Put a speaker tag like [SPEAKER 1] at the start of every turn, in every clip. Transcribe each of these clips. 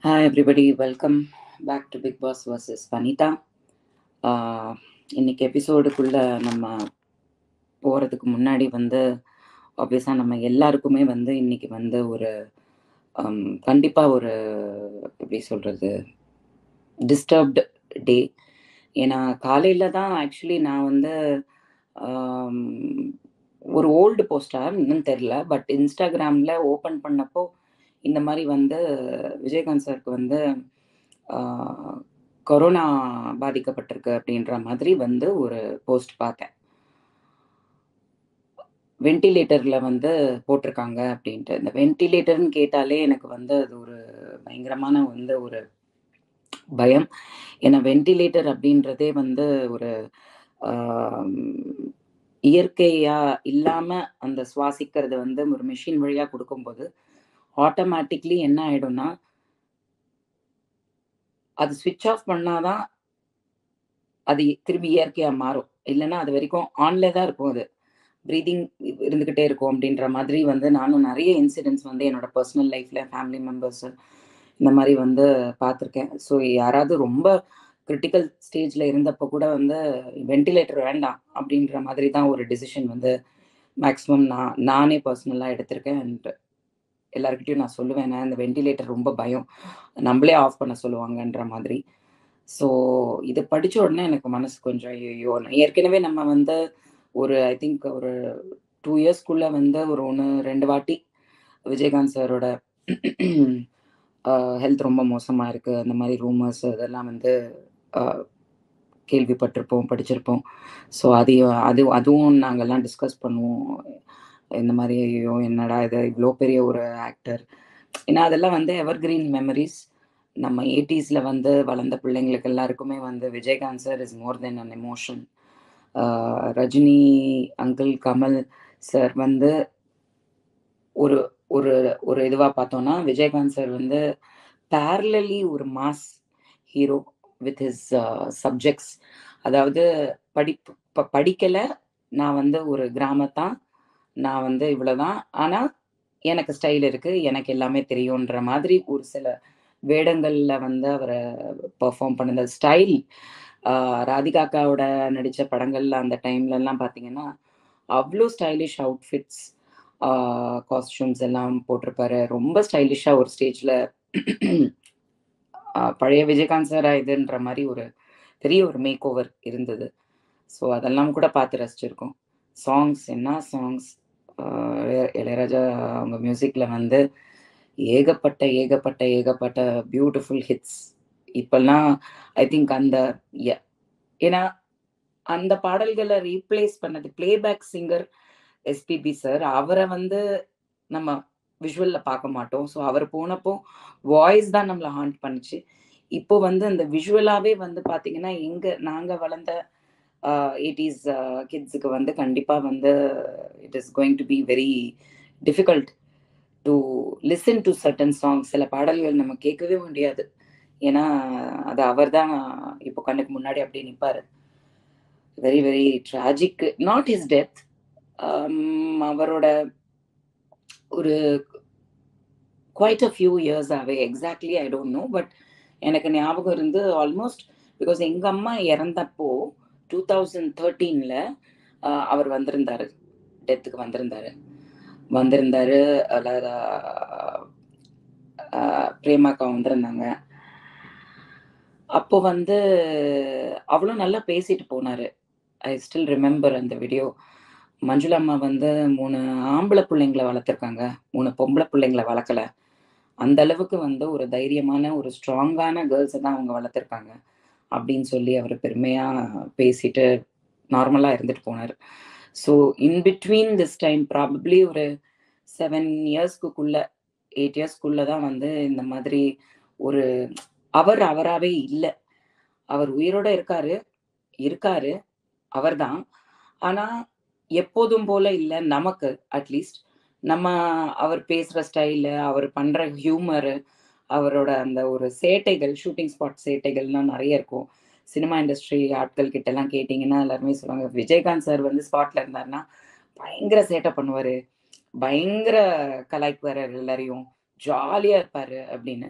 [SPEAKER 1] Hi, everybody. Welcome back to Big Boss vs. Vanita. ஆஹ் இன்னைக்கு எபிசோடுக்குள்ள நம்ம போகிறதுக்கு முன்னாடி வந்து ஆப்வியஸாக நம்ம எல்லாருக்குமே வந்து இன்னைக்கு வந்து ஒரு கண்டிப்பாக ஒரு எப்படி சொல்கிறது டிஸ்டர்ப்டு டே ஏன்னா காலையில் தான் ஆக்சுவலி நான் வந்து ஆம், ஒரு ஓல்டு போஸ்டாக இன்னும் தெரில பட் இன்ஸ்டாகிராமில் ஓப்பன் பண்ணப்போ இந்த மாதிரி வந்து விஜயகாந்த் சாருக்கு வந்து ஆஹ், கொரோனா பாதிக்கப்பட்டிருக்கு அப்படின்ற மாதிரி வந்து ஒரு போஸ்ட் பார்த்தேன் வென்டிலேட்டரில் வந்து போட்டிருக்காங்க அப்படின்ட்டு இந்த வென்டிலேட்டர்னு கேட்டாலே எனக்கு வந்து அது ஒரு பயங்கரமான வந்து ஒரு பயம் ஏன்னா வென்டிலேட்டர் அப்படின்றதே வந்து ஒரு ஆம், இயற்கையா இல்லாம அந்த சுவாசிக்கிறது வந்து ஒரு மிஷின் வழியா கொடுக்கும்போது ஆட்டோமேட்டிக்லி என்ன ஆயிடும்னா அது ஸ்விட்ச் ஆஃப் பண்ணாதான் அது திரும்பி இயற்கையா மாறும் இல்லைன்னா அது வரைக்கும் ஆன்ல தான் இருக்கும் அது ப்ரீதிங் இருந்துகிட்டே இருக்கும் அப்படின்ற மாதிரி வந்து நானும் நிறைய இன்சிடென்ட்ஸ் வந்து என்னோட பர்சனல் லைஃப்ல ஃபேமிலி மெம்பர்ஸ் இந்த மாதிரி வந்து பார்த்துருக்கேன் ஸோ யாராவது ரொம்ப கிரிட்டிக்கல் ஸ்டேஜில் இருந்தப்போ கூட வந்து வென்டிலேட்டர் வேண்டாம் அப்படின்ற மாதிரி தான் ஒரு டிசிஷன் வந்து மேக்ஸிமம் நான் நானே பர்சனலாக எடுத்திருக்கேன் அண்ட் எல்லாருக்கிட்டையும் நான் சொல்லுவேன் நான் இந்த வென்டிலேட்டர் ரொம்ப பயம் நம்மளே ஆஃப் பண்ண சொல்லுவாங்கன்ற மாதிரி ஸோ இதை படிச்ச உடனே எனக்கு மனசு கொஞ்சம் ஐயோ ஏற்கனவே நம்ம வந்து ஒரு ஐ திங்க் ஒரு டூ இயர்ஸ்க்குள்ள வந்து ஒரு ஒன்று ரெண்டு வாட்டி விஜயகாந்த் சாரோட ஹெல்த் ரொம்ப மோசமாக இருக்குது அந்த மாதிரி ரூமர்ஸ் இதெல்லாம் வந்து ஆஹ், கேள்விப்பட்டிருப்போம் படிச்சிருப்போம் ஸோ அதையும் அது அதுவும் நாங்கள்லாம் டிஸ்கஸ் பண்ணுவோம் இந்த மாதிரி ஐயோ என்னடா இது இவ்வளோ பெரிய ஒரு ஆக்டர் ஏன்னா அதெல்லாம் வந்து எவர்கிரீன் மெமரிஸ் நம்ம எயிட்டிஸில் வந்து வளர்ந்த பிள்ளைங்களுக்கு எல்லாருக்குமே வந்து Vijayakanth sir is more than an emotion Rajini uncle Kamal sir வந்து ஒரு ஒரு ஒரு இதுவாக பார்த்தோம்னா விஜயகாந்த் சார் வந்து பேரலி ஒரு mass hero with his subjects அதாவது படிப்பு இப்போ படிக்கலை நான் வந்து ஒரு கிராமத்தான் நான் வந்து இவ்வளோதான் ஆனால் எனக்கு ஸ்டைல் இருக்குது எனக்கு எல்லாமே தெரியுன்ற மாதிரி ஒரு சில வேடங்களில் வந்து அவரை பெர்ஃபார்ம் பண்ணது ஸ்டைல் ராதிகாக்காவோட நடித்த படங்கள்ல அந்த டைம்லலாம் பார்த்தீங்கன்னா அவ்வளோ ஸ்டைலிஷ் அவுட்ஃபிட்ஸ் காஸ்டியூம்ஸ் எல்லாம் போட்டிருப்பாரு ரொம்ப ஸ்டைலிஷாக ஒரு ஸ்டேஜில் பழைய விஜயகாந்த் சார் இதுன்ற மாதிரி ஒரு பெரிய ஒரு மேக் ஓவர் இருந்தது ஸோ அதெல்லாம் கூட பார்த்து ரசிச்சிருக்கோம் சாங்ஸ் என்ன சாங்ஸ் இளையராஜா அவங்க மியூசிக்கில் வந்து ஏகப்பட்ட ஏகப்பட்ட ஏகப்பட்ட பியூட்டிஃபுல் ஹிட்ஸ் இப்பெல்லாம் ஐ திங்க் அந்த yeah. ஏன்னா அந்த பாடல்களை ரீப்ளேஸ் பண்ணது பிளேபேக் சிங்கர் எஸ்பிபி சார் அவரை வந்து நம்ம விஷுவல்ல பார்க்க மாட்டோம் ஸோ அவர் போனப்போ வாய்ஸ் தான் நம்மளை ஹாண்ட் பண்ணுச்சு இப்போ வந்து அந்த விஷுவலாகவே வந்து பார்த்தீங்கன்னா எங்க நாங்கள் வளர்ந்த எயிட்டிஸ் கிட்ஸுக்கு வந்து கண்டிப்பாக வந்து it is going to be very difficult to listen to certain songs சில பாடல்கள் நம்ம கேட்கவே முடியாது ஏன்னா அது அவர் தான் இப்போ கண்ணுக்கு முன்னாடி அப்படியே நிற்பாரு very very tragic not his death அவரோட ஒரு quite a few years away exactly I don't know but எனக்கு ஞாபகம் இருந்து ஆல்மோஸ்ட் பிகாஸ் எங்கள் அம்மா இறந்தப்போ டூ தௌசண்ட் தேர்ட்டீனில் அவர் வந்திருந்தாரு டெத்துக்கு வந்திருந்தாரு வந்திருந்தாரு அதில் பிரேமாக்கா வந்திருந்தாங்க அப்போ வந்து அவ்வளோ நல்லா பேசிட்டு போனாரு ஐ ஸ்டில் ரிமெம்பர் அந்த வீடியோ மஞ்சுளா அம்மா வந்து மூணு ஆம்பளை பிள்ளைங்களை வளர்த்துருக்காங்க மூணு பொம்பளை பிள்ளைங்களை வளர்க்கல அந்த அளவுக்கு வந்து ஒரு தைரியமான ஒரு ஸ்ட்ராங்கான கேர்ள்ஸை தான் அவங்க வளர்த்துருக்காங்க அப்படின்னு சொல்லி அவர் பெருமையா பேசிட்டு நார்மலா இருந்துட்டு போனார் so in between this time probably ஒரு செவன் இயர்ஸ்க்குள்ள எயிட் இயர்ஸ்க்குள்ள தான் வந்து இந்த மாதிரி ஒரு அவர் அவராகவே இல்லை அவர் உயிரோட இருக்காரு இருக்காரு அவர்தான் ஆனா எப்போதும் போல இல்லை நமக்கு அட்லீஸ்ட் நம்ம அவர் பேசுற ஸ்டைலு அவர் பண்ற ஹியூமரு அவரோட அந்த ஒரு சேட்டைகள் ஷூட்டிங் ஸ்பாட் சேட்டைகள்லாம் நிறைய இருக்கும் சினிமா இண்டஸ்ட்ரி ஆட்கள் கிட்ட எல்லாம் கேட்டிங்கன்னா எல்லாருமே சொல்லுவாங்க விஜயகாந்த் சார் வந்து ஸ்பாட்ல இருந்தாருன்னா பயங்கர சேட்டை பண்ணுவாரு பயங்கர கலாய்க்குவாரு எல்லாரையும் ஜாலியா இருப்பாரு அப்படின்னு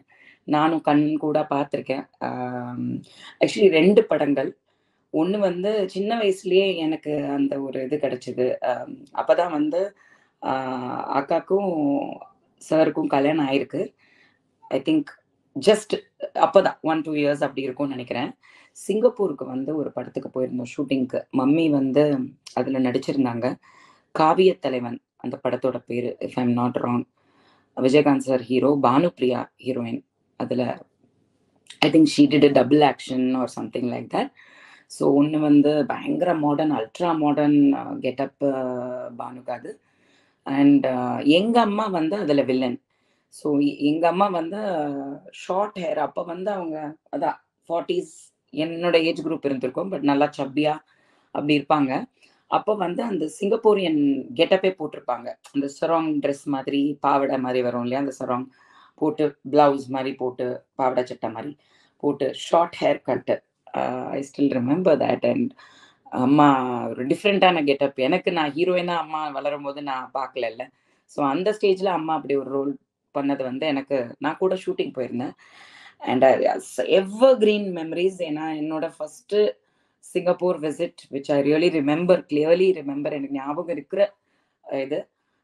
[SPEAKER 1] நானும் கண் கூட பார்த்துருக்கேன் ஆக்சுவலி ரெண்டு படங்கள் ஒன்று வந்து சின்ன வயசுலயே எனக்கு அந்த ஒரு இது கிடைச்சிது அப்பதான் வந்து ஆஹ் அக்காக்கும் சாருக்கும் கல்யாணம் ஆயிருக்கு ஐ திங்க் ஜஸ்ட் அப்போதான் ஒன் டூ இயர்ஸ் அப்படி இருக்கும்னு நினைக்கிறேன் சிங்கப்பூருக்கு வந்து ஒரு படத்துக்கு போயிருந்தோம் ஷூட்டிங்க்கு மம்மி வந்து அதில் நடிச்சிருந்தாங்க காவிய தலைவன் அந்த படத்தோட பேர் if I'm not wrong Vijayakanth sir hero Bhanupriya heroine அதில் I think she did double action or something like that so ஒன்று வந்து பயங்கர மாடர்ன் அல்ட்ரா மாடர்ன் கெட்டப் பானுக்கு அது அண்ட் எங்கள் அம்மா வந்து அதில் வில்லன் ஸோ எங்கள் அம்மா வந்து ஷார்ட் ஹேர் அப்போ வந்து அவங்க அதான் ஃபார்ட்டிஸ் என்னோட ஏஜ் குரூப் இருந்திருக்கும் பட் நல்லா சப்பியா அப்படி இருப்பாங்க அப்போ வந்து அந்த சிங்கப்பூரியன் கெட்டப்பே போட்டிருப்பாங்க அந்த சராங் ட்ரெஸ் மாதிரி பாவடை மாதிரி வரும் இல்லையா அந்த சராங் போட்டு பிளவுஸ் மாதிரி போட்டு பாவடை சட்டை மாதிரி போட்டு short hair cut I still remember that and அம்மா ஒரு டிஃப்ரெண்ட்டான கெட்டப் எனக்கு நான் ஹீரோயினா அம்மா வளரும் போது நான் பார்க்கல ஸோ அந்த ஸ்டேஜில் அம்மா அப்படி ஒரு ரோல் பண்ணது வந்து எனக்கு நான் கூட ஷூட்டிங் போயிருந்தேன் அண்ட் எவர் கிரீன் மெமரிஸ் ஏன்னா என்னோட first Singapore visit which I really remember clearly remember எனக்கு ஞாபகம் இருக்கிற இது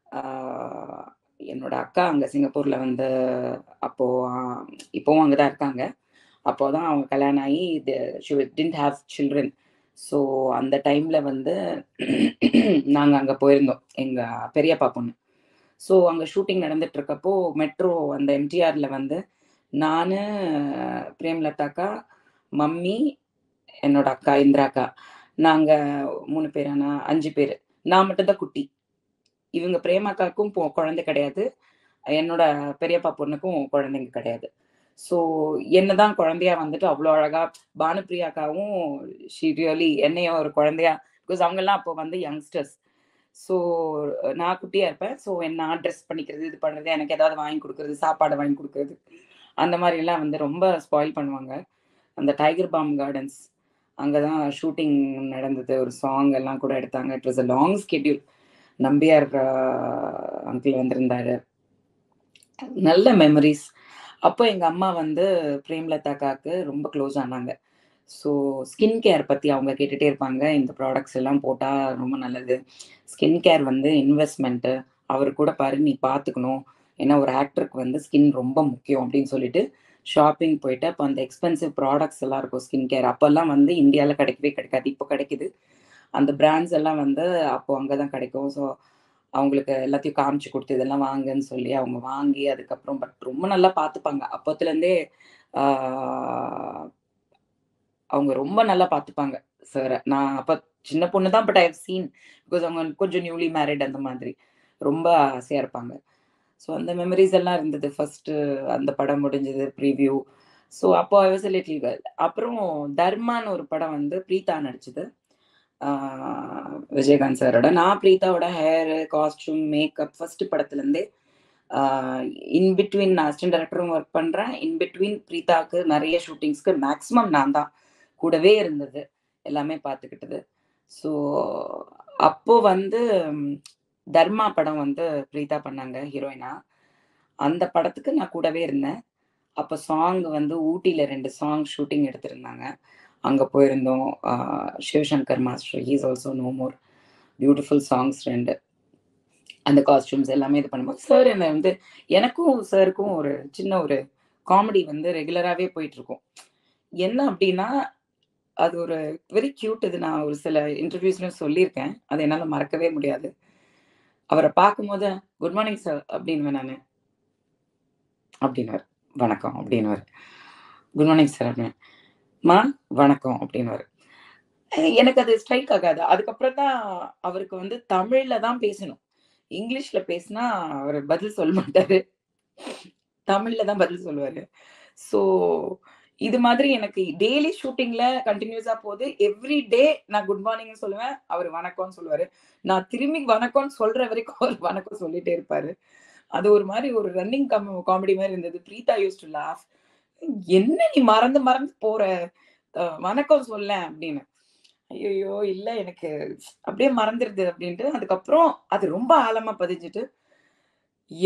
[SPEAKER 1] என்னோட அக்கா அங்கே சிங்கப்பூரில் வந்து அப்போ இப்போவும் அங்கே தான் இருக்காங்க அப்போ தான் அவங்க கல்யாணம் ஆகி இது she didn't have children so அந்த டைமில் வந்து நாங்கள் அங்கே போயிருந்தோம் எங்கள் பெரியப்பா பொண்ணு ஸோ அங்கே ஷூட்டிங் நடந்துட்டு இருக்கப்போ மெட்ரோ அந்த எம்டிஆரில் வந்து நான் பிரேம்லதாக்கா மம்மி என்னோட அக்கா இந்திரா அக்கா நாங்கள் மூணு பேரானா அஞ்சு பேர் நான் மட்டும்தான் குட்டி இவங்க பிரேமாக்காக்கும் போ குழந்தை கிடையாது என்னோட பெரியப்பா பொண்ணுக்கும் குழந்தைங்க கிடையாது ஸோ என்னதான் குழந்தையா வந்துட்டு அவ்வளோ அழகா பானுப்பிரியாக்காவும் ஷீ ரியலி என்னையும் ஒரு குழந்தையா பிகாஸ் அவங்கெல்லாம் அப்போ வந்து யங்ஸ்டர்ஸ் ஸோ நான் குட்டியா இருப்பேன் ஸோ நான் ட்ரெஸ் பண்ணிக்கிறது இது பண்ணுறது எனக்கு ஏதாவது வாங்கி கொடுக்குறது சாப்பாடு வாங்கி கொடுக்குறது அந்த மாதிரிலாம் வந்து ரொம்ப ஸ்பாயில் பண்ணுவாங்க அந்த டைகர் பாம் கார்டன்ஸ் அங்கே தான் ஷூட்டிங் நடந்தது ஒரு சாங் எல்லாம் கூட எடுத்தாங்க it was a long schedule Nambiar uncle வந்திருந்தாரு நல்ல மெமரிஸ் அப்போ எங்கள் அம்மா வந்து பிரேம்லதாக்காக்கு ரொம்ப க்ளோஸ் ஆனாங்க ஸோ ஸ்கின் கேர் பற்றி அவங்க கேட்டுகிட்டே இருப்பாங்க இந்த ப்ராடக்ட்ஸ் எல்லாம் போட்டால் ரொம்ப நல்லது ஸ்கின் கேர் வந்து இன்வெஸ்ட்மெண்ட்டு அவர் கூட பாரு நீ பார்த்துக்கணும் ஏன்னா ஒரு ஆக்டருக்கு வந்து ஸ்கின் ரொம்ப முக்கியம் அப்படின்னு சொல்லிட்டு ஷாப்பிங் போயிட்டு அப்போ அந்த எக்ஸ்பென்சிவ் ப்ராடக்ட்ஸ் எல்லாம் இருக்கும் ஸ்கின் கேர் அப்போல்லாம் வந்து இந்தியாவில் கிடைக்கவே கிடைக்காது இப்போ கிடைக்குது அந்த பிராண்ட்ஸ் எல்லாம் வந்து அப்போ அங்கே தான் கிடைக்கும் ஸோ அவங்களுக்கு எல்லாத்தையும் காமிச்சு கொடுத்து இதெல்லாம் வாங்குன்னு சொல்லி அவங்க வாங்கி அதுக்கப்புறம் பட் ரொம்ப நல்லா பார்த்துப்பாங்க அப்போத்துலேருந்தே அவங்க ரொம்ப நல்லா பார்த்துப்பாங்க சார் நான் அப்போ சின்ன பொண்ணு தான் but I have seen because அவங்க கொஞ்சம் நியூலி மேரிட் அந்த மாதிரி ரொம்ப ஆசையாக இருப்பாங்க ஸோ அந்த மெமரிஸ் எல்லாம் இருந்தது ஃபர்ஸ்ட்டு அந்த படம் முடிஞ்சது ப்ரீவியூ ஸோ அப்போ ஐ வாஸ் லிட்டில் கேர்ள் அப்புறம் தர்மான்னு ஒரு படம் வந்து பிரீதா நடிச்சது விஜயகாந்த் சாரோட நான் பிரீதாவோட ஹேரு காஸ்டியூம் மேக்கப் ஃபர்ஸ்ட் படத்துலேருந்தே இன் பிட்வீன் நான் அசிஸ்டன்ட் டேரக்டரும் ஒர்க் பண்ணுறேன் இன் பிட்வீன் பிரீதாவுக்கு நிறைய ஷூட்டிங்ஸ்க்கு மேக்ஸிமம் நான் தான் கூடவே இருந்தது எல்லாமே பார்த்துக்கிட்டது ஸோ அப்போ வந்து தர்மா படம் வந்து பிரீதா பண்ணாங்க ஹீரோயினா அந்த படத்துக்கு நான் கூடவே இருந்தேன் அப்போ சாங் வந்து ஊட்டியில் ரெண்டு சாங் ஷூட்டிங் எடுத்திருந்தாங்க அங்கே போயிருந்தோம் Sivasankar master he's also no more beautiful songs ரெண்டு அந்த காஸ்டியூம்ஸ் எல்லாமே இது பண்ணும்போது சார் என்னை வந்து எனக்கும் சாருக்கும் ஒரு சின்ன ஒரு காமெடி வந்து ரெகுலராகவே போயிட்டு இருக்கும் என்ன அப்படின்னா அது ஒரு வெரி கியூட் இது நான் ஒரு சில இன்டர்வியூஸ்லையும் சொல்லியிருக்கேன் அதை என்னால் மறக்கவே முடியாது அவரை பார்க்கும்போது குட் மார்னிங் சார் அப்படின்வேன் நான் அப்படின்னாரு வணக்கம் அப்படின்னுவார் குட் மார்னிங் சார் அப்படின்னு மா வணக்கம் அப்படின்னுவார் எனக்கு அது ஸ்ட்ரைக் ஆகாது அதுக்கப்புறம் தான் அவருக்கு வந்து தமிழ்ல தான் பேசணும் இங்கிலீஷ்ல பேசினா அவர் பதில் சொல்ல மாட்டாரு தமிழ்ல தான் பதில் சொல்லுவாரு ஸோ இது மாதிரி எனக்கு டெய்லி ஷூட்டிங்ல கண்டினியூஸா போகுது எவ்ரி டே நான் குட் மார்னிங் சொல்லுவேன் அவர் வணக்கம்னு சொல்லுவாரு நான் திரும்பி வணக்கம்னு சொல்ற வரைக்கும் அவர் வணக்கம் சொல்லிட்டே இருப்பாரு அது ஒரு மாதிரி ஒரு ரன்னிங் கம் காமெடி மாதிரி இருந்தது பிரீதா யூஸ் டு லாஃப் என்ன நீ மறந்து மறந்து போற வணக்கம் சொல்ல அப்படின்னு ஐயோ இல்ல எனக்கு அப்படியே மறந்துருது அப்படின்ட்டு அதுக்கப்புறம் அது ரொம்ப ஆழமா பதிஞ்சுட்டு எப்ப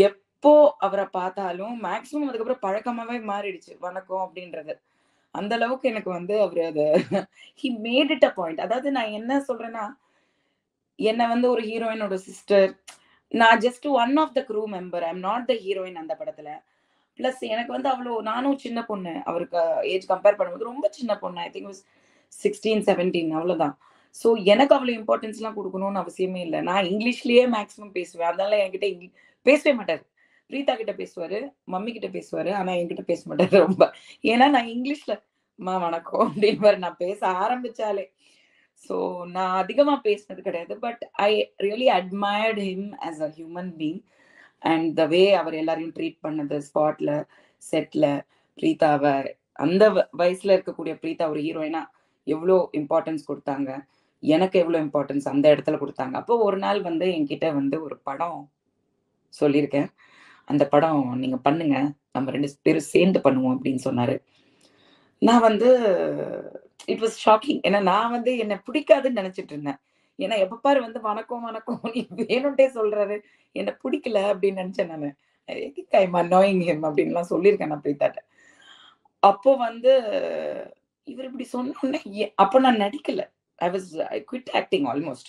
[SPEAKER 1] எப்போ அவரை பார்த்தாலும் மேக்ஸிமம் அதுக்கப்புறம் பழக்கமாவே மாறிடுச்சு வணக்கம் அப்படின்றது அந்த அளவுக்கு எனக்கு வந்து அவர் அது he made it a point அதாவது நான் என்ன சொல்றேன்னா என்ன வந்து ஒரு ஹீரோயினோட சிஸ்டர் நான் just one of the crew member I'm not the heroine அந்த படத்துல ப்ளஸ் எனக்கு வந்து அவ்வளோ நானும் சின்ன பொண்ணு அவருக்கு ஏஜ் கம்பேர் பண்ணும்போது ரொம்ப சின்ன பொண்ணு ஐ திங்க் சிக்ஸ்டீன் செவன்டீன் அவ்வளோதான் ஸோ எனக்கு அவ்வளோ இம்பார்ட்டன்ஸ்லாம் கொடுக்கணும்னு அவசியமே இல்லை நான் இங்கிலீஷ்லயே மேக்ஸிமம் பேசுவேன் அதனால என்கிட்ட இங்கி பேசவே மாட்டார் பிரீதா கிட்ட பேசுவாரு மம்மி கிட்ட பேசுவாரு ஆனா என்கிட்ட பேச மாட்டாரு ரொம்ப ஏன்னா நான் இங்கிலீஷ்ல மா வணக்கம் அப்படின்னு நான் பேச ஆரம்பிச்சாலே ஸோ நான் அதிகமா பேசினது கிடையாது but I really admired him as a human being and the way அவர் எல்லாரையும் ட்ரீட் பண்ணது ஸ்பாட்ல செட்ல பிரீதாவை அந்த வயசுல இருக்கக்கூடிய பிரீதா ஒரு ஹீரோயினா எவ்வளோ இம்பார்ட்டன்ஸ் கொடுத்தாங்க எனக்கு எவ்வளோ இம்பார்ட்டன்ஸ் அந்த இடத்துல கொடுத்தாங்க அப்போ ஒரு நாள் வந்து என்கிட்ட வந்து ஒரு படம் சொல்லியிருக்கேன் அந்த படம் நீங்க பண்ணுங்க நம்ம ரெண்டு பேரும் சேர்ந்து பண்ணுவோம் அப்படின்னு சொன்னாரு நான் வந்து இட் வாஸ் ஷாக்கிங் ஏன்னா நான் வந்து என்னை பிடிக்காதுன்னு நினைச்சிட்டு இருந்தேன் ஏன்னா எப்ப பாரு வந்து வணக்கம் வணக்கம் நீ வேணும்ட்டே சொல்றாரு என்ன பிடிக்கல அப்படின்னு நினைச்சேன் நான் ஐம் அன்னாயிங் ஹிம் அப்படின்லாம் சொல்லியிருக்கேன் நான் பிரீத்தாட்ட அப்போ வந்து இவர் இப்படி சொன்னோன்னே அப்போ நான் நடிக்கல I was I quit acting almost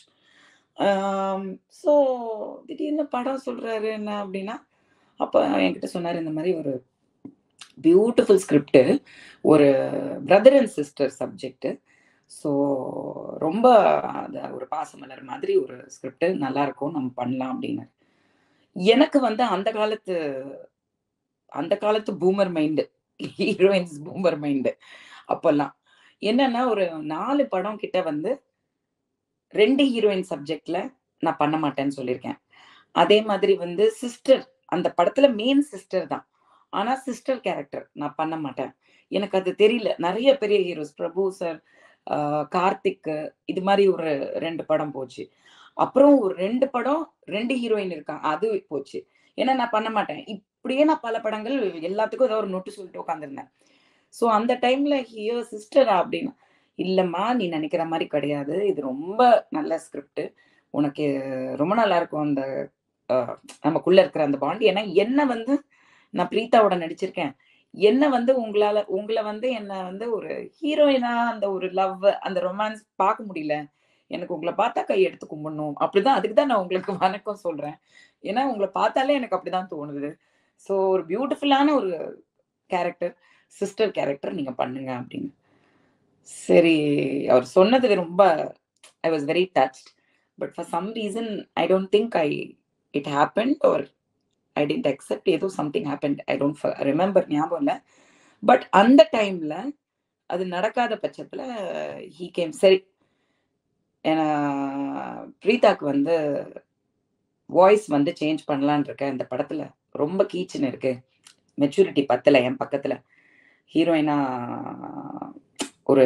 [SPEAKER 1] so திடீர்னு படம் சொல்றாரு என்ன அப்படின்னா அப்போ என்கிட்ட சொன்னார் இந்த மாதிரி ஒரு பியூட்டிஃபுல் ஸ்கிரிப்ட் ஒரு brother and sister subject so ரொம்ப அது ஒரு பாசமலர் மாதிரி ஒரு ஸ்கிரிப்ட் நல்லா இருக்கும் நம்ம பண்ணலாம் அப்படின்னு எனக்கு வந்து அந்த காலத்து அந்த காலத்து boomer mind heroines boomer mind அப்பெல்லாம் என்னன்னா ஒரு நாலு படம் கிட்ட வந்து ரெண்டு ஹீரோயின் சப்ஜெக்ட்ல நான் பண்ண மாட்டேன்னு சொல்லியிருக்கேன் அதே மாதிரி வந்து சிஸ்டர் அந்த படத்துல மெயின் சிஸ்டர் தான் ஆனா சிஸ்டர் கேரக்டர் நான் பண்ண மாட்டேன் எனக்கு அது தெரியல நிறைய பெரிய ஹீரோஸ் பிரபு சார் கார்த்திக் இது மாதிரி ஒரு ரெண்டு படம் போச்சு அப்புறம் ஒரு ரெண்டு படம் ரெண்டு ஹீரோயின் இருக்காங்க அது போச்சு ஏன்னா நான் பண்ண மாட்டேன் இப்படியே நான் பல படங்கள் எல்லாத்துக்கும் ஏதோ ஒரு நோட்டு சொல்லிட்டு உட்காந்துருந்தேன் ஸோ அந்த டைம்ல ஹியோ சிஸ்டரா அப்படின்னு இல்லம்மா நீ நினைக்கிற மாதிரி கிடையாது இது ரொம்ப நல்ல ஸ்கிரிப்ட் உனக்கு ரொம்ப நல்லா இருக்கும் அந்த நமக்குள்ள இருக்கிற அந்த பாண்ட் ஏன்னா என்ன வந்து நான் பிரீத்தாவோட நடிச்சிருக்கேன் என்ன வந்து உங்களால உங்களை வந்து என்ன வந்து ஒரு ஹீரோயினா அந்த ஒரு லவ் அந்த ரொமான்ஸ் பார்க்க முடியல எனக்கு உங்களை பார்த்தா கை எடுத்து கும்பிடணும் அப்படிதான் அதுக்கு தான் நான் உங்களுக்கு வணக்கம் சொல்றேன் ஏன்னா உங்களை பார்த்தாலே எனக்கு அப்படிதான் தோணுது ஸோ ஒரு பியூட்டிஃபுல்லான ஒரு கேரக்டர் சிஸ்டர் கேரக்டர் நீங்க பண்ணுங்க அப்படின்னு சரி அவர் சொன்னது ரொம்ப I was very touch but for some reason I don't think I it happen ஒரு ஐ டென்ட் அக்செப்ட் ஏதோ something happen I don't remember ஞாபகம் இல்லை பட் அந்த டைம்ல அது நடக்காத பட்சத்துல ஹீ கேம் சரி ஏன்னா பிரீதாக்கு வந்து வாய்ஸ் வந்து சேஞ்ச் பண்ணலான் இருக்கேன் இந்த படத்துல ரொம்ப கீச்சுன்னு இருக்கு மெச்சூரிட்டி பத்தல என் பக்கத்துல ஹீரோயினா ஒரு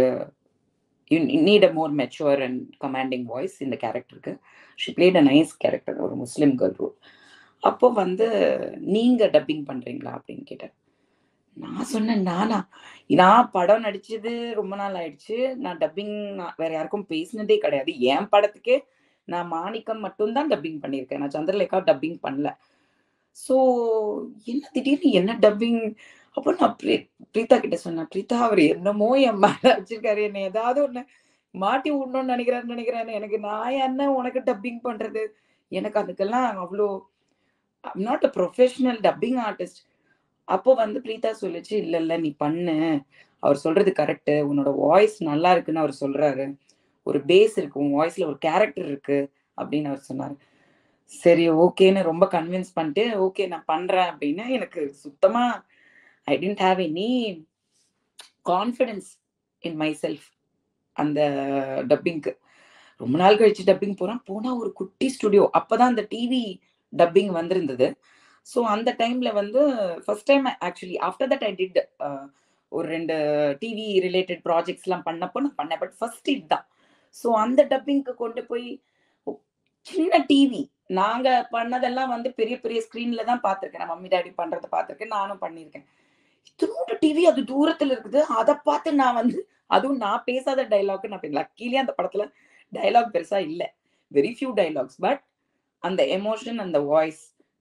[SPEAKER 1] need a more mature and commanding voice இந்த கேரக்டருக்கு she played a nice character ஒரு முஸ்லிம் கேர்ள் ரோல் அப்போ வந்து நீங்க டப்பிங் பண்றீங்களா அப்படின்னு கேட்டேன் நான் சொன்னேன் நானா நான் படம் நடிச்சது ரொம்ப நாள் ஆயிடுச்சு நான் டப்பிங் வேற யாருக்கும் பேசினதே கிடையாது என் படத்துக்கே நான் மாணிக்கம் மட்டும்தான் டப்பிங் பண்ணியிருக்கேன் நான் சந்திரலேகா டப்பிங் பண்ணல ஸோ என்ன திடீர்னு என்ன டப்பிங் அப்போ நான் பிரீதா கிட்ட சொன்னேன் பிரீதா அவர் என்னமோ என் மேல வச்சிருக்காரு என்ன ஏதாவது ஒண்ணு மாட்டி விடணும்னு நினைக்கிறாருன்னு நினைக்கிறேன் எனக்கு நான் என்ன உனக்கு டப்பிங் பண்றது எனக்கு அதுக்கெல்லாம் அவ்வளோ I'm not a professional dubbing artist அப்போ வந்து பிரீதா சொல்லிச்சு இல்ல இல்ல நீ பண்ணு அவர் சொல்றது கரெக்டு உன்னோட வாய்ஸ் நல்லா இருக்குன்னு அவர் சொல்றாரு ஒரு பேஸ் இருக்கு உன் வாய்ஸ்ல ஒரு கேரக்டர் இருக்கு அப்படின்னு அவர் சொன்னாரு சரி ஓகேன்னு ரொம்ப கன்வின்ஸ் பண்ணிட்டு ஓகே நான் பண்றேன் அப்படின்னு எனக்கு சுத்தமா I didn't have any confidence in myself அந்த டப்பிங்க்கு ரொம்ப நாள் கழிச்சு டப்பிங் போறேன் போனா ஒரு குட்டி ஸ்டுடியோ அப்பதான் அந்த டிவி டப்பிங் வந்திருந்தது ஸோ அந்த டைம்ல வந்து first time actually after that I did ஒரு ரெண்டு டிவி ரிலேட்டட் ப்ராஜெக்ட்ஸ்லாம் பண்ணப்போ நான் பண்ணேன் பட் ஃபர்ஸ்ட் இதுதான் ஸோ அந்த டப்பிங்க்கு கொண்டு போய் சின்ன டிவி நாங்க பண்ணதெல்லாம் வந்து பெரிய பெரிய ஸ்க்ரீன்ல தான் பார்த்துருக்கேன் மம்மி டாடி பண்றதை பார்த்துருக்கேன் நானும் பண்ணியிருக்கேன் இத்தனோட டிவி அது தூரத்துல இருக்குது அதை பார்த்து நான் வந்து அதுவும் நான் பேசாத டைலாக் நான் லக்கிலேயே அந்த படத்துல டைலாக் பெருசா இல்லை வெரி ஃபியூ டைலாக்ஸ் பட் அந்த எமோஷன் அந்த வாய்ஸ்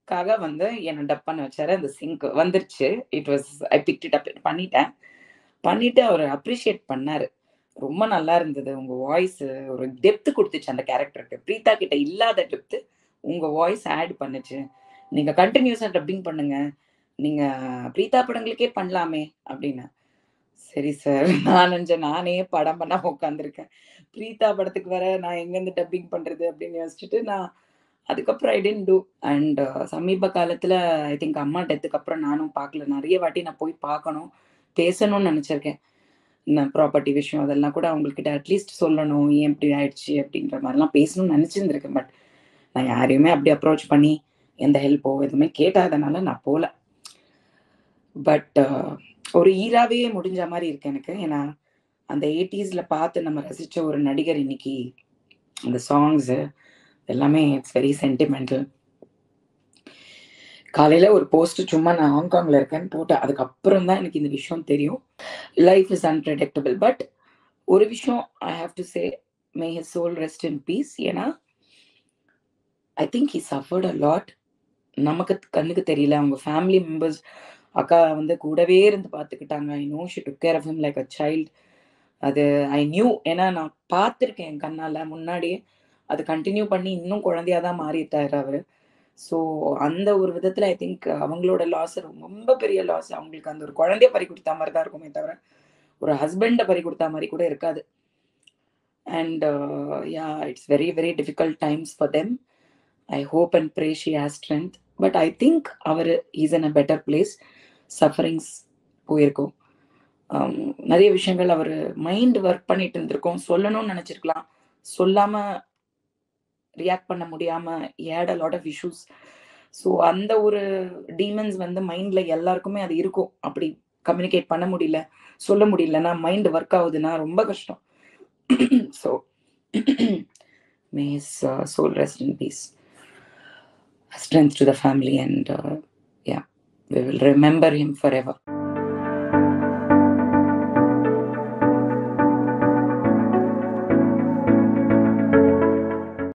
[SPEAKER 1] காக வந்து என்ன டப் பண்ண வச்சாரு அந்த சிங்க் வந்துருச்சு it was I picked it up பண்ணிட்டேன் பண்ணிட்டு அவர் அப்ரிஷியேட் பண்ணாரு ரொம்ப நல்லா இருந்தது உங்க வாய்ஸ் ஒரு டெப்த் கொடுத்துச்சு அந்த கேரக்டருக்கு பிரீதா கிட்ட இல்லாத டெப்த் உங்க வாய்ஸ் ஆட் பண்ணுச்சு நீங்க கண்டினியூஸா டப்பிங் பண்ணுங்க நீங்க பிரீதா படங்களுக்கே பண்ணலாமே அப்படின்னு சரி சார் நான் நினைச்சேன் நானே படம் பண்ணாம உட்காந்துருக்கேன் பிரீதா படத்துக்கு வர நான் எங்கேருந்து டப்பிங் பண்றது அப்படின்னு யோசிச்சுட்டு நான் அதுக்கப்புறம் ஐ டென்ட் டூ அண்ட் சமீப காலத்துல ஐ திங்க் அம்மா டெத்துக்கு அப்புறம் நானும் பார்க்கல நிறைய வாட்டி நான் போய் பார்க்கணும் பேசணும்னு நினைச்சிருக்கேன் நான் ப்ராப்பர்ட்டி விஷயம் அதெல்லாம் கூட அவங்கக்கிட்ட அட்லீஸ்ட் சொல்லணும் ஏன் இப்படி ஆயிடுச்சு அப்படின்ற மாதிரிலாம் பேசணும்னு நினச்சிருந்துருக்கேன் பட் நான் யாரையுமே அப்படி அப்ரோச் பண்ணி எந்த ஹெல்ப்போ எதுவுமே கேட்டாதனால நான் போகல பட் ஒரு ஈராவே முடிஞ்ச மாதிரி இருக்கு எனக்கு ஏன்னா அந்த எயிட்டிஸ்ல பார்த்து நம்ம ரசிச்ச ஒரு நடிகர் இன்னைக்கு அந்த சாங்ஸ் எல்லாமே இட்ஸ் வெரி சென்டிமெண்டல் காலையில ஒரு போஸ்ட் சும்மா நான் ஹாங்காங்ல இருக்கேன்னு போட்டேன் அதுக்கப்புறம் தான் எனக்கு இந்த விஷயம் தெரியும் லைஃப் இஸ் அன்பிரடிக்டபிள் பட் ஒரு விஷயம் I have to say may his soul rest in peace ஏன்னா I think he suffered a lot நமக்கு கண்ணுக்கு தெரியல அவங்க ஃபேமிலி மெம்பர்ஸ் அக்கா வந்து கூடவே இருந்து பார்த்துக்கிட்டாங்க I know she took care of him like a child அது ஐ நியூ ஏன்னா நான் பார்த்துருக்கேன் என் கண்ணால் முன்னாடியே அது கண்டினியூ பண்ணி இன்னும் குழந்தையா தான் மாறிட்டாரு அவர் ஸோ அந்த ஒரு விதத்தில் ஐ திங்க் அவங்களோட லாஸ் ரொம்ப பெரிய லாஸ் அவங்களுக்கு அந்த ஒரு குழந்தைய பறி கொடுத்தா மாதிரி தான் இருக்குமே தவிர ஒரு ஹஸ்பண்டை பறி கொடுத்தா மாதிரி கூட இருக்காது and yeah it's very very difficult times for them I hope and pray she has strength but I think அவர் is in a better place sufferings போயிருக்கோம் நிறைய விஷயங்கள் அவர் மைண்ட் ஒர்க் பண்ணிட்டு இருந்திருக்கோம் சொல்லணும்னு நினச்சிருக்கலாம் சொல்லாமல் ரியாக்ட் பண்ண முடியாம at a lot of issues so அந்த ஒரு டீமன்ஸ் வந்து மைண்ட்ல எல்லாருக்குமே அது இருக்கும் அப்படி கம்யூனிகேட் பண்ண முடியல சொல்ல முடியலன்னா மைண்ட் ஒர்க் ஆகுதுன்னா ரொம்ப கஷ்டம் so may soul rest in peace strength to the family and uh, yeah we will remember him forever